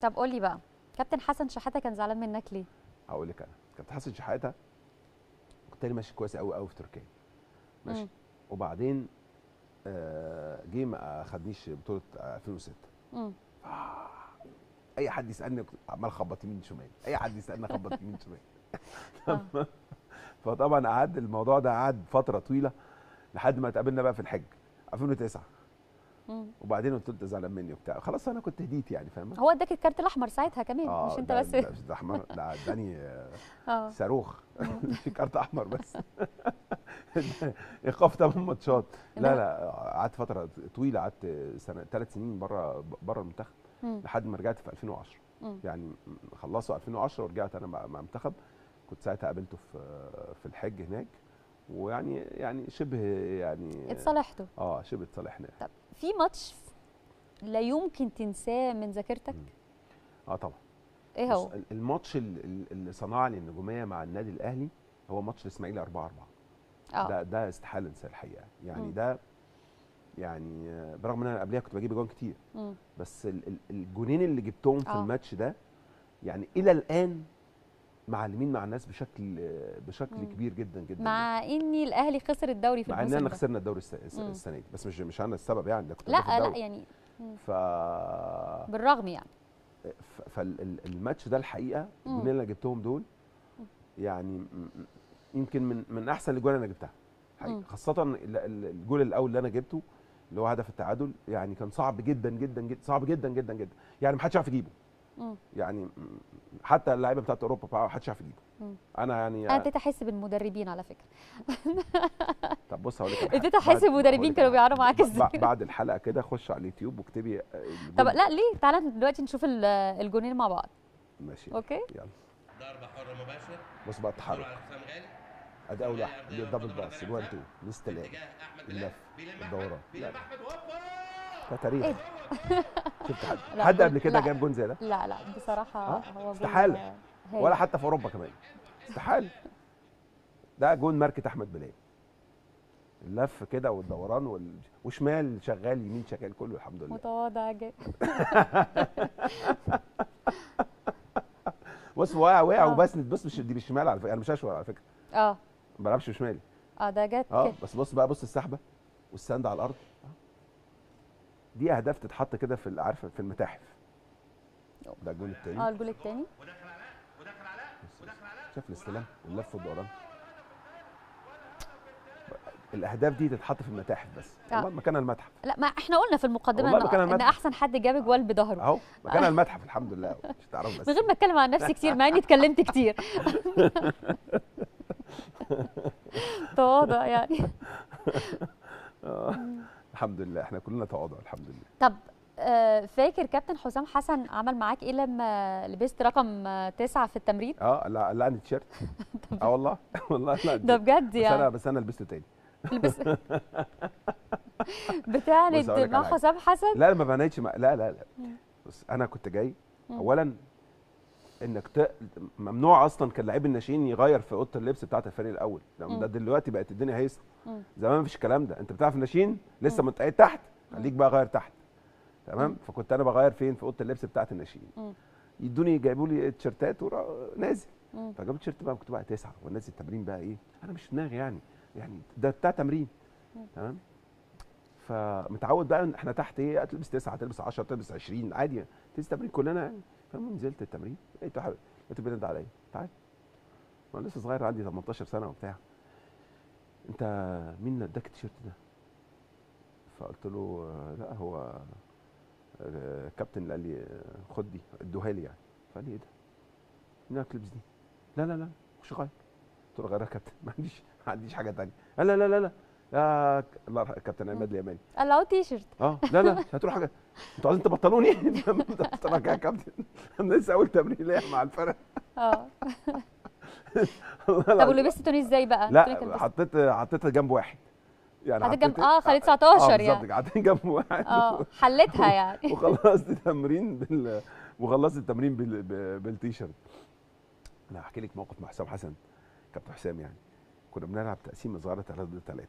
طب قول لي بقى كابتن حسن شحاته كان زعلان منك ليه هقول لك انا كابتن حسن شحاته كنت انا ماشي كويس قوي قوي في تركيا ماشي مم. وبعدين آه، جه ما خدنيش بطوله آه، 2006 مم. اي حد يسالني كنت عمال اخبط يمين شمال اي حد يسالني اخبط يمين شمال آه. فطبعا قعد الموضوع ده قعد فتره طويله لحد ما اتقابلنا بقى في الحج 2009 مم. وبعدين قلت له انت زعلان مني وبتاع خلاص انا كنت هديت يعني فاهمه هو اداك الكارت الاحمر ساعتها كمان مش انت ده- بس ده ده احمر ده اداني آه، اه صاروخ في كارت احمر بس ايقاف ثمان ماتشات لا لا قعدت فتره طويله قعدت سنه ثلاث سنين بره بره المنتخب مم. لحد ما رجعت في 2010 مم. يعني خلصوا 2010 ورجعت انا مع مع المنتخب كنت ساعتها قابلته في في الحج هناك ويعني يعني شبه يعني اتصالحتوا اه شبه اتصالحنا طب في ماتش لا يمكن تنساه من ذاكرتك مم. اه طبعا ايه هو بص، الماتش ال- اللي صنع لي النجوميه مع النادي الاهلي هو ماتش الاسماعيلي 4 4 اه ده ده استحاله انساه الحقيقه يعني مم. ده يعني آه، برغم ان انا قبلها كنت بجيب جوان كتير مم. بس ال- ال- الجونين اللي جبتهم في آه. الماتش ده يعني الى الان معلمين مع الناس بشكل آه، بشكل مم. كبير جدا جدا مع اني الاهلي خسر الدوري في مع الموسم اننا ده. خسرنا الدوري الس- الس- مم. السنه دي بس مش مش انا السبب يعني ده كنت لا باخد لا الدوري. يعني ف بالرغم يعني فالماتش ده الحقيقه مم. الجونين اللي أنا جبتهم دول يعني م- م- يمكن من من احسن الاجوان اللي انا جبتها حقيقة. مم. خاصه ال- ال- الجول الاول اللي انا جبته اللي هو هدف التعادل يعني كان صعب جدا جدا جدا صعب جدا جدا جدا يعني ما حدش يعرف يجيبه مم. يعني م- حتى اللعيبه بتاعت اوروبا ما حدش يعرف يجيبه مم. انا يعني انا ابتديت احس بالمدربين على فكره طب بص هقول لك على حاجة. ابتديت احس بعد- بالمدربين هقول لك كانوا على بيعانوا معاك حاجة. ازاي ب- بعد الحلقه كده خش على اليوتيوب واكتبي آه، طب الجول. لا ليه تعالى دلوقتي نشوف ال- الجونين مع بعض ماشي اوكي يلا ضربة حرة مباشرة بص بقى دور التحرك على حسام غالي ادي اول واحد دي الدبل باس الوان تو الاستلام اتجاه احمد بلال اللف بيلم الدوران احمد لا بيلم احمد هوبا ده تاريخ إيه؟ شفت حد لا، حد جول- قبل كده لا. جاب جون زي ده لا لا بصراحه آه، هو جول- استحالة. هايل. ولا حتى في اوروبا كمان استحاله ده جون ماركه احمد بلال اللف كده والدوران وال... وشمال شغال يمين شغال كله الحمد لله متواضع جدا بص واقع واقع آه. وبسند بص مش دي بالشمال على فكره انا مش اشول على فكره اه ما بلعبش بشمالي اه ده جت اه كده بس بص بقى بص السحبه والسند على الارض آه. دي اهداف تتحط كده في ال- عارفه في المتاحف ده الجون التاني اه الجول الثاني ودخل علاء ودخل علاء ودخل علاء شاف الاستلام واللف والدوران الاهداف دي تتحط في المتاحف بس آه. والله مكانها المتحف لا ما احنا قلنا في المقدمه والله إن, مكان ان المتحف. احسن حد جاب جوال بظهره اهو مكانها المتحف الحمد لله مش تعرف بس من غير ما اتكلم عن نفسي كتير مع اني اتكلمت كتير تواضع يعني آه. الحمد لله احنا كلنا تواضع الحمد لله طب آه، فاكر كابتن حسام حسن عمل معاك ايه لما لبست رقم آه، تسعة في التمرين اه لا لا عندي تيشيرت اه والله والله لا ده بجد بس انا يعني بس انا لبسته تاني لبس بص بتعند أقول لك مع على حاجة. حسام حسن لا ما بنيتش مع... لا لا لا مم. بص انا كنت جاي مم. اولا انك ت... ممنوع اصلا كان لعيب الناشئين يغير في اوضه اللبس بتاعه الفريق الاول لأن ده مم. دلوقتي بقت الدنيا هيصه مم. زمان مفيش الكلام ده انت بتعرف الناشئين لسه مم. متقيد تحت خليك بقى غير تحت تمام مم. فكنت انا بغير فين في اوضه اللبس بتاعه الناشئين مم. يدوني جايبوا لي تيشيرتات ورا نازل مم. فجابوا تيشيرت بقى كنت بقى تسعه والناس التمرين بقى ايه انا مش في دماغي يعني يعني ده بتاع تمرين مم. تمام فمتعود بقى ان احنا تحت ايه تلبس تسعه تلبس 10 تلبس 20 عادي تلبس تمرين كلنا يعني فالمهم نزلت التمرين لقيته حبيبي لقيته بينادي عليا تعال وانا لسه صغير عندي 18 سنه وبتاع انت مين اللي اداك التيشيرت ده؟ فقلت له آه، لا هو آه، الكابتن اللي قال لي آه، خد دي ادوها لي يعني فقال لي ايه ده؟ مين اللي تلبس دي؟ لا لا لا مش غير قلت له غيرها يا كابتن ما عنديش ما عنديش حاجه ثانيه قال لا لا لا لا يا ك- الله يرحمه الكابتن عماد اليماني قلعوا تي شيرت اه لا لا مش هتروح حاجه انتوا عايزين تبطلوني انت يا كابتن انا لسه اول تمرين ليا مع الفرق اه والله طب العظيم. ولبست توني ازاي بقى؟ توني كان لا لبست- حطيت حطيتها جنب واحد يعني حطيت جنب- حطيت- آه، خليت اه 19 بالظبط يعني. كده، حطيت جنب واحد اه حلتها يعني وخلصت التمرين بال وخلصت التمرين بال... ب- بالتيشيرت انا هحكي لك موقف مع حسام حسن كابتن حسام يعني كنا بنلعب تقسيمه صغيره 3 ضد 3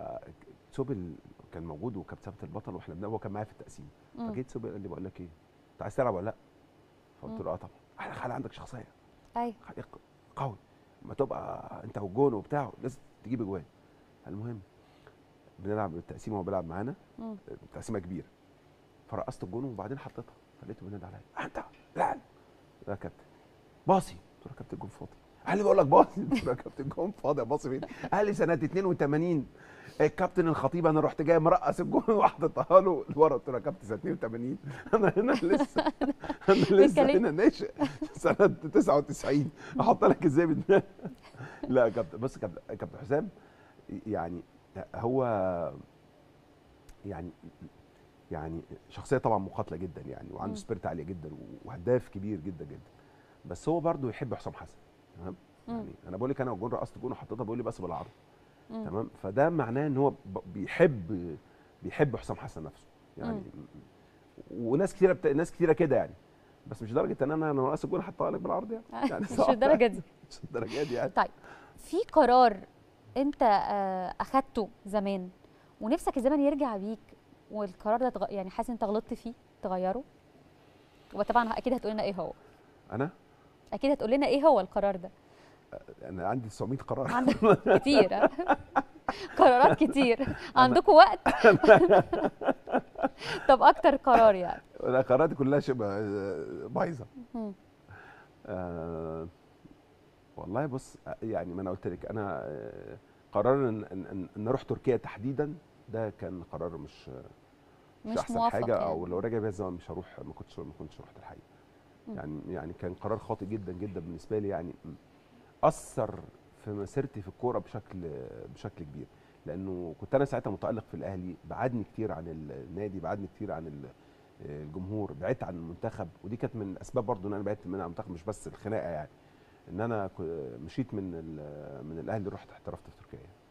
فسوبل كان موجود وكابتن ثابت البطل واحنا بنلعب هو كان معايا في التقسيم مم. فجيت سوبل قال لي بقول لك ايه انت عايز تلعب ولا لا فقلت مم. له اه طبعا احنا خلي عندك شخصيه ايوه خليك قوي ما تبقى انت والجون وبتاع لازم تجيب اجوان المهم بنلعب بالتقسيمه وهو بيلعب معانا مم. تقسيمه كبيره فرقصت الجون وبعدين حطيتها فلقيته بينادي عليا "آه انت لا لا يا كابتن باصي قلت له يا كابتن الجون فاضي قال لي بقول لك باصي قلت له يا كابتن الجون فاضي باصي فين قال لي سنه 82 الكابتن الخطيب انا رحت جاي مرقص الجون وحطيتها له لورا قلت له يا كابتن سنه 82 انا هنا لسه انا لسه بيتكلم. هنا ناشئ سنه 99 احط لك ازاي بدماغي لا يا كابتن بص يا كابتن كابتن حسام يعني هو يعني يعني شخصيه طبعا مقاتله جدا يعني مم. وعنده سبيرت عاليه جدا وهداف كبير جدا جدا بس هو برضه يحب حسام حسن تمام مم. يعني انا بقول لك انا جون رقصت جون وحطيتها بيقول لي بس بالعرض مم. تمام فده معناه ان هو ب- بيحب بيحب حسام حسن نفسه يعني وناس كتيره بت... ناس كتيره كده يعني بس مش لدرجه ان انا انا رقصت الجون حطها لك بالعرض يعني, يعني مش صعب. الدرجه دي مش الدرجه دي يعني طيب في قرار انت آه، اخدته زمان ونفسك الزمن يرجع بيك والقرار ده تغ... يعني حاسس انت غلطت فيه تغيره وطبعا اكيد هتقول لنا ايه هو انا اكيد هتقول لنا ايه هو القرار ده انا عندي 900 قرار عندك كتير ها؟ قرارات كتير عندكم وقت طب اكتر قرار يعني انا قراراتي كلها شبه آه، بايظه مم. آه والله بص آه، يعني ما انا قلت لك انا آه، قرار ان ان, إن, إن اروح تركيا تحديدا ده كان قرار مش مش, مش احسن موافق حاجه يعني. او لو راجع بيا الزمن مش هروح ما كنتش ما كنتش رحت الحقيقه مم. يعني يعني كان قرار خاطئ جدا جدا بالنسبه لي يعني م- اثر في مسيرتي في الكوره بشكل بشكل كبير لانه كنت انا ساعتها متالق في الاهلي بعدني كتير عن النادي بعدني كتير عن ال- الجمهور بعدت عن المنتخب ودي كانت من الاسباب برضو ان انا بعدت من المنتخب مش بس الخناقه يعني ان انا ك- مشيت من ال- من الاهلي رحت احترفت في تركيا